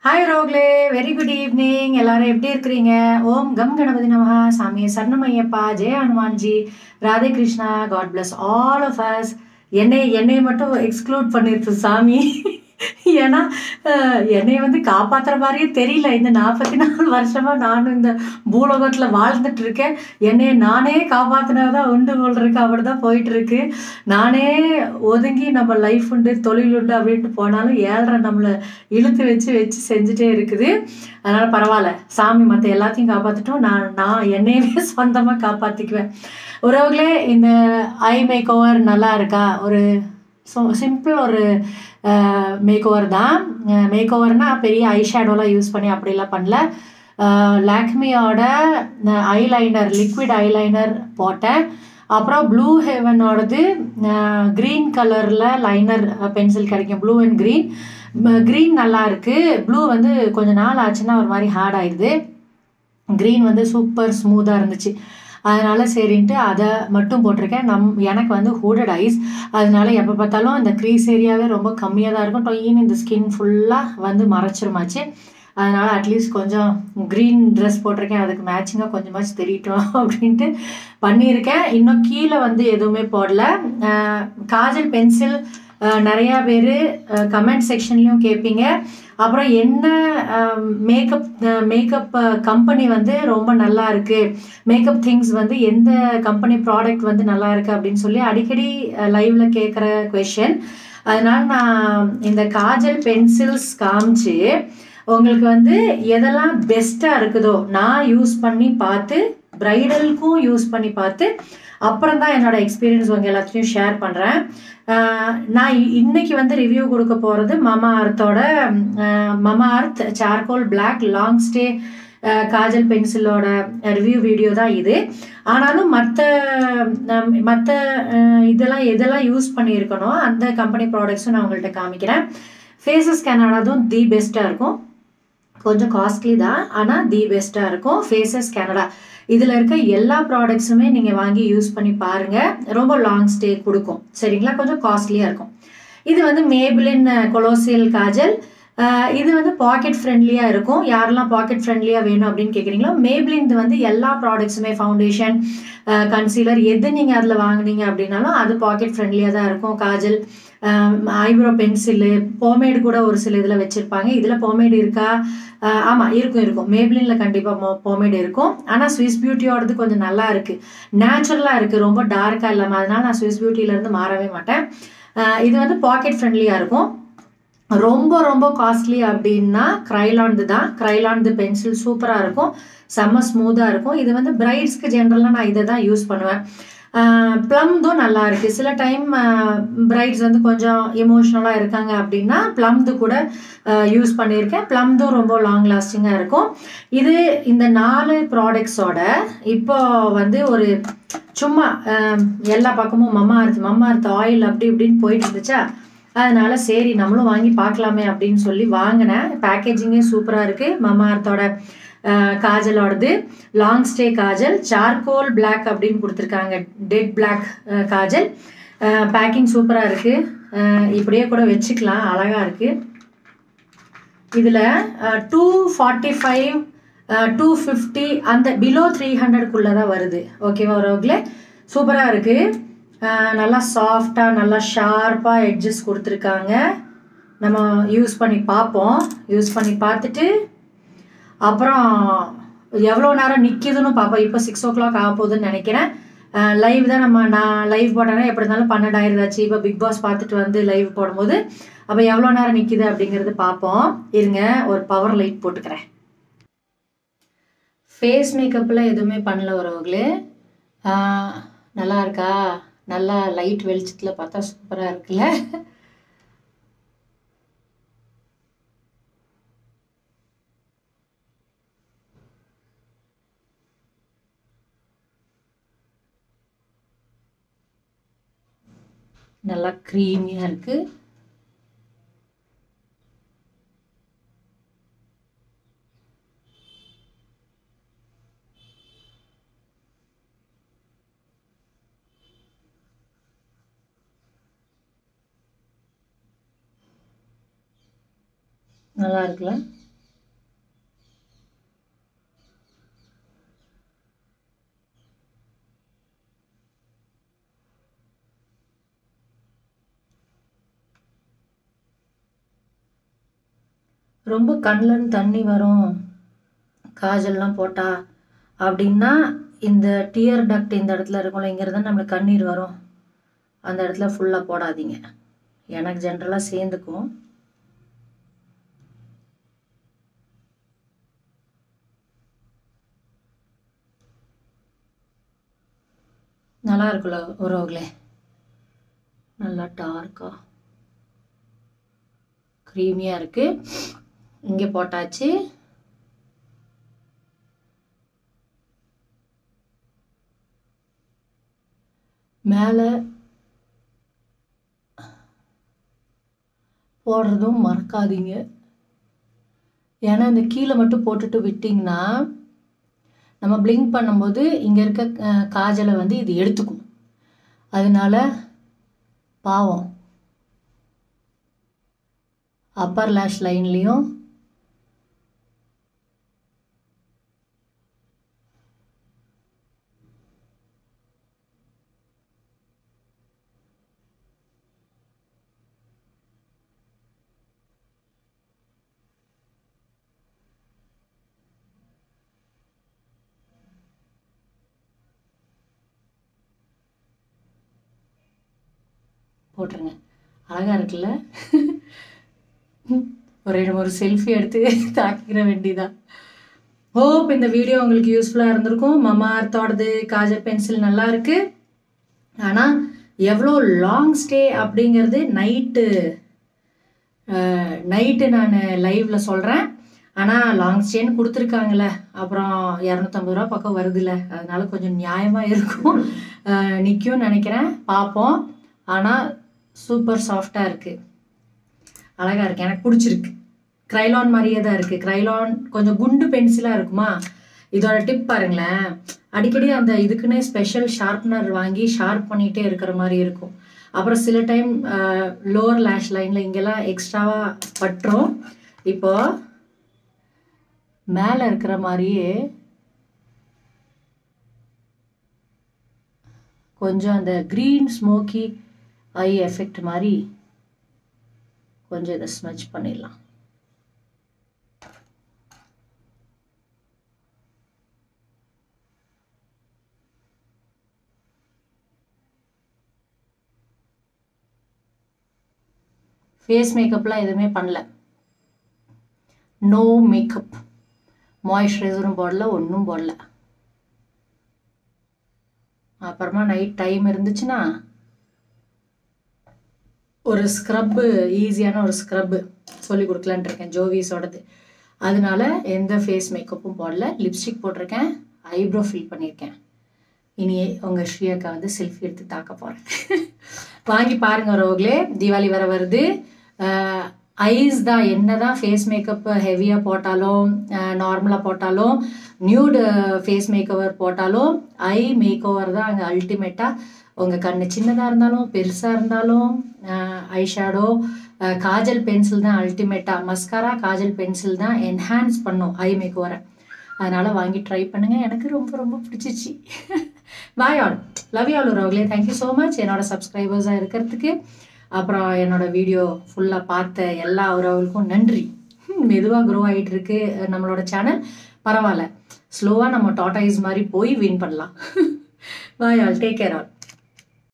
hi ரோக்லே very good evening எல்லாரும் எப்படி இருக்கிறீங்க ஓம் கம் கணபதி நமஹா சாமி சரணமையப்பா ஜெய Hanumanji Radhe Krishna god bless all of us என்னை என்னை மட்டும் எக்ஸ்க்ளூட் பண்ணிருச்சு சாமி ஏன்னா அஹ், என்னை வந்து காப்பாத்துற மாதிரியே தெரியல இந்த நாற்பத்தி நாலு வருஷமா நானும் இந்த பூலோகத்துல வாழ்ந்துட்டு இருக்கேன் என்னை நானே காப்பாத்தினதான் உண்டு போல் இருக்கு அப்படிதான் போயிட்டு இருக்கு நானே ஒதுங்கி நம்ம லைஃப் உண்டு தொழில் உண்டு அப்படின்ட்டு போனாலும் ஏழ்ரை நம்மளை இழுத்து வச்சு வச்சு செஞ்சுட்டே இருக்குது அதனால பரவாயில்ல சாமி மற்ற எல்லாத்தையும் காப்பாற்றிட்டோம் நான் நான் என்னையவே சொந்தமாக காப்பாற்றிக்குவேன் உறவுகளே இந்த ஐ மேக் ஓவர் நல்லா இருக்கா ஒரு ஸோ சிம்பிள் ஒரு மேக் ஓவர் தான் மேக் ஓவர்னா பெரிய ஐ ஷேடோலாம் யூஸ் பண்ணி அப்படிலாம் பண்ணல லாக்மியோட ஐலைனர் லிக்விட் ஐலைனர் போட்டேன் அப்புறம் ப்ளூ ஹெவனோடது க்ரீன் கலரில் லைனர் பென்சில் கிடைக்கும் ப்ளூ அண்ட் க்ரீன் க்ரீன் நல்லா இருக்கு ப்ளூ வந்து கொஞ்ச நாள் ஆச்சுன்னா ஒரு மாதிரி ஹார்ட் ஆயிடுது க்ரீன் வந்து சூப்பர் ஸ்மூத்தாக இருந்துச்சு அதனால சரின்ட்டு அதை மட்டும் போட்டிருக்கேன் நம் எனக்கு வந்து ஹூடட் ஐஸ் அதனால எப்போ பார்த்தாலும் இந்த க்ரீஸ் ஏரியாவே ரொம்ப கம்மியாக தான் இருக்கும் டொயின்னு இந்த ஸ்கின் ஃபுல்லாக வந்து மறைச்சிருமாச்சு அதனால அட்லீஸ்ட் கொஞ்சம் க்ரீன் ட்ரெஸ் போட்டிருக்கேன் அதுக்கு மேட்சிங்காக கொஞ்சமாச்சும் தெரியட்டும் அப்படின்ட்டு பண்ணியிருக்கேன் இன்னும் கீழே வந்து எதுவுமே போடல அஹ் காஜல் பென்சில் நிறையா பேர் கமெண்ட் செக்ஷன்லேயும் கேட்பீங்க அப்புறம் என்ன மேக்கப் மேக்கப் கம்பெனி வந்து ரொம்ப நல்லா இருக்கு மேக்கப் திங்ஸ் வந்து எந்த கம்பெனி ப்ராடக்ட் வந்து நல்லா இருக்கு அப்படின்னு சொல்லி அடிக்கடி லைவ்ல கேட்குற கொஷின் அதனால நான் இந்த காஜல் பென்சில்ஸ் காமிச்சு உங்களுக்கு வந்து எதெல்லாம் பெஸ்ட்டாக இருக்குதோ நான் யூஸ் பண்ணி பார்த்து ப்ரைடலுக்கும் யூஸ் பண்ணி பார்த்து அப்புறம் தான் என்னோட எக்ஸ்பீரியன்ஸ் உங்க எல்லாத்தையும் ஷேர் பண்ணுறேன் நான் இ- இன்னைக்கு வந்து ரிவ்யூ கொடுக்க போகிறது மமா அர்த்தோட Mama earth charcoal black long stay kajal பென்சிலோட ரிவ்யூ வீடியோ தான் இது ஆனாலும் மற்ற மற்ற இதெல்லாம் எதெல்லாம் யூஸ் பண்ணியிருக்கணும் அந்த கம்பெனி ப்ராடக்ட்ஸும் நான் உங்கள்கிட்ட காமிக்கிறேன் ஃபேஸஸ் கனடாதும் தி பெஸ்ட்டாக இருக்கும் கொஞ்சம் காஸ்ட்லி தான் ஆனால் தி பெஸ்ட்டாக இருக்கும் ஃபேஸஸ் கனடா இதில் இருக்க எல்லா ப்ராடக்ட்ஸுமே நீங்கள் வாங்கி யூஸ் பண்ணி பாருங்கள் ரொம்ப லாங் ஸ்டே கொடுக்கும் சரிங்களா கொஞ்சம் காஸ்ட்லியாக இருக்கும் இது வந்து மேபிளின் கொலோசியல் காஜல் ஆஹ் இது வந்து பாக்கெட் ஃப்ரெண்ட்லியாக இருக்கும் யாரெல்லாம் பாக்கெட் ஃப்ரெண்ட்லியாக வேணும் அப்படின்னு கேட்குறீங்களோ மேபிளின் வந்து எல்லா ப்ராடக்ட்ஸுமே ஃபவுண்டேஷன் கன்சீலர் எது நீங்கள் அதில் வாங்குனீங்க அப்படின்னாலும் அது பாக்கெட் ஃப்ரெண்ட்லியாக தான் இருக்கும் காஜல் ஐப்ரோ பென்சிலு போமேடு கூட ஒரு சில இதில் வச்சுருப்பாங்க இதில் போமேடு இருக்கா ஆஹ் ஆமா இருக்கும் இருக்கும் மேப்ளின்ல கண்டிப்பா போமேட் இருக்கும் ஆனா ஸ்விஸ் பியூட்டியோடது கொஞ்சம் நல்லா இருக்கு நேச்சுரலா இருக்கு ரொம்ப டார்க்கா இல்லாம அதனால நான் ஸ்விஸ் பியூட்டில இருந்து மாறவே மாட்டேன் ஆஹ் இது வந்து பாக்கெட் ஃப்ரெண்ட்லியா இருக்கும் ரொம்ப ரொம்ப காஸ்ட்லி அப்படின்னா க்ரைலான்து தான் க்ரைலான்து பென்சில் சூப்பராக இருக்கும் செம்ம ஸ்மூத்தாக இருக்கும் இது வந்து பிரைட்ஸ்க்கு ஜென்ரலாக நான் இதை தான் யூஸ் பண்ணுவேன் ப்ளம்தும் நல்லா இருக்கு சில டைம் பிரைட்ஸ் வந்து கொஞ்சம் எமோஷ்னலாக இருக்காங்க அப்படின்னா ப்ளம்து கூட யூஸ் பண்ணியிருக்கேன் ப்ளம்தும் ரொம்ப லாங் லாஸ்டிங்காக இருக்கும் இது இந்த நாலு ப்ராடக்ட்ஸோட இப்போ வந்து ஒரு சும்மா அஹ், எல்லா பக்கமும் மம்மா அர்த் மம்மா அர்த் ஆயில் அப்படி இப்படின்னு போயிட்டு இருந்துச்சா அதனால சரி நம்மளும் வாங்கி பார்க்கலாமே அப்படின்னு சொல்லி வாங்கினேன் பேக்கேஜிங்கே சூப்பராக இருக்கு மம்மா அர்த்தோட அஹ், காஜலோடது long stay kajal charcoal black அப்படின்னு கொடுத்துருக்காங்க டெட் பிளாக் காஜல் பேக்கிங் சூப்பராக இருக்கு அஹ், இப்படியே கூட வச்சுக்கலாம் அழகா இருக்கு இதில் two forty five two fifty அந்த பிலோ த்ரீ ஹண்ட்ரட்குள்ளே தான் வருது ஓகேவா உறவுகளே சூப்பராக இருக்குது நல்லா சாஃப்டாக நல்லா ஷார்ப்பாக எட்ஜஸ் கொடுத்துருக்காங்க நம்ம யூஸ் பண்ணி பார்ப்போம் யூஸ் பண்ணி பார்த்துட்டு அப்புறம் எவ்வளோ நேரம் நிற்கிதுன்னு பார்ப்போம் இப்போ சிக்ஸ் ஓ கிளாக் ஆக போகுதுன்னு நினைக்கிறேன் லைவ் தான் நம்ம நான் லைவ் போட்டேன்னா எப்படி இருந்தாலும் பன்னெண்டாயிரதாச்சு இப்போ பிக் பாஸ் பார்த்துட்டு வந்து லைவ் போடும்போது அப்போ எவ்வளோ நேரம் நிற்கிது அப்படிங்கிறது பார்ப்போம் இருங்க ஒரு பவர் லைட் போட்டுக்கிறேன் ஃபேஸ் மேக்கப்பில் எதுவுமே பண்ணல உறவுகளே ஆஹ், நல்லா இருக்கா நல்லா லைட் வெளிச்சத்தில் பார்த்தா சூப்பராக இருக்குல்ல நல்லா க்ரீமியாக இருக்குது நல்லா இருக்குல்ல ரொம்ப கண்ணில் தண்ணி வரும் காஜல்லாம் போட்டா அப்படின்னா இந்த டியர் டக்ட் இந்த இடத்துல இருக்கும்ல இங்கிறது தான் நம்மளுக்கு கண்ணீர் வரும் அந்த இடத்துல ஃபுல்லாக போடாதீங்க எனக்கு ஜென்ரலாக சேர்ந்துக்கும் நல்லா இருக்குல்ல உறவுகளே நல்லா டார்க்காக க்ரீமியாக இருக்குது இங்கே போட்டாச்சு மேலே போடுறதும் மறக்காதீங்க ஏன்னா இந்த கீழே மட்டும் போட்டுட்டு விட்டிங்கன்னா நம்ம பிளிங்க் பண்ணும்போது இங்கே இருக்க அஹ், காஜலை வந்து இது எடுத்துக்கும் அதனால பாவம் அப்பர் லேஷ் லைன்லேயும் போட்டுருங்க அழகா இருக்குல்ல ஒரு ரெண்டு ஒரு செல்ஃபி எடுத்து தாக்கிக்கிற வேண்டியதான் ஹோப் இந்த வீடியோ உங்களுக்கு யூஸ்ஃபுல்லாக இருந்திருக்கும் மமா அர்த்தோடது காஜல் பென்சில் நல்லா இருக்கு ஆனால் எவ்வளோ லாங் ஸ்டே அப்படிங்கிறது நைட்டு நைட்டு நான் லைவ்ல சொல்கிறேன் ஆனால் லாங் ஸ்டேன்னு கொடுத்துருக்காங்களே அப்புறம் இரநூத்தம்பது ரூபா பக்கம் வருதுல்ல அதனால கொஞ்சம் நியாயமாக இருக்கும் நிற்கும் நினைக்கிறேன் பார்ப்போம் ஆனால் சூப்பர் சாஃப்டாக இருக்குது அழகாக இருக்கு எனக்கு பிடிச்சிருக்கு க்ரைலான் மாதிரியே தான் இருக்குது க்ரைலான் கொஞ்சம் குண்டு பென்சிலாக இருக்குமா இதோட டிப் பாருங்களேன் அடிக்கடி அந்த இதுக்குன்னே ஸ்பெஷல் ஷார்ப்னர் வாங்கி ஷார்ப் பண்ணிகிட்டே இருக்கிற மாதிரி இருக்கும் அப்புறம் சில டைம் லோவர் லேஷ் லைனில் இங்கெல்லாம் எக்ஸ்ட்ராவாக பட்டுரும் இப்போ மேலே இருக்கிற மாதிரியே கொஞ்சம் அந்த க்ரீன் ஸ்மோக்கி ஐ எஃபெக்ட் மாதிரி கொஞ்சம் இதை ஸ்மெச் பண்ணிடலாம் ஃபேஸ் மேக்கப்லாம் எதுவுமே பண்ணல நோ மேக்கப் மாய்ஸ்சரைசரும் போடல ஒன்றும் போடல அப்புறமா நைட் டைம் இருந்துச்சுன்னா ஒரு ஸ்க்ரப்பு ஈஸியான ஒரு ஸ்க்ரப்பு சொல்லி கொடுக்கலான்ட்டு இருக்கேன் ஜோவிஸோடது அதனால எந்த ஃபேஸ் மேக்கப்பும் போடல லிப்ஸ்டிக் போட்டிருக்கேன் ஐப்ரோ ஃபில் பண்ணியிருக்கேன் இனி உங்கள் ஸ்ரீயக்கா வந்து செல்ஃபி எடுத்து தாக்க போகிறேன் வாங்கி பாருங்க ரோக்லே தீபாவளி வர வருது ஐஸ் தான் என்ன தான் ஃபேஸ் மேக்கப் ஹெவியாக போட்டாலும் நார்மலாக போட்டாலும் நியூடு ஃபேஸ் மேக்கவர் போட்டாலும் ஐ மேக் ஓவர் தான் அங்கே அல்டிமேட்டாக உங்கள் கண்ணு சின்னதாக இருந்தாலும் பெருசாக இருந்தாலும் ஐ ஷேடோ காஜல் பென்சில் தான் அல்டிமேட்டாக மஸ்காரா காஜல் பென்சில் தான் என்ஹான்ஸ் பண்ணும் ஐ மேக் ஓவரை அதனால் வாங்கி ட்ரை பண்ணுங்கள் எனக்கு ரொம்ப ரொம்ப பிடிச்சிச்சு bye all love you all உறவுகளே தேங்க்யூ ஸோ மச் என்னோட சப்ஸ்கிரைபர்ஸாக இருக்கிறதுக்கு அப்புறம் என்னோட வீடியோ ஃபுல்லாக பார்த்த எல்லா உறவுகளுக்கும் நன்றி மெதுவாக க்ரோ ஆகிட்டு இருக்கு நம்மளோட சேனல் பரவாயில்ல ஸ்லோவாக நம்ம டாட்டாயிஸ் மாதிரி போய் வின் பண்ணலாம் bye all take care all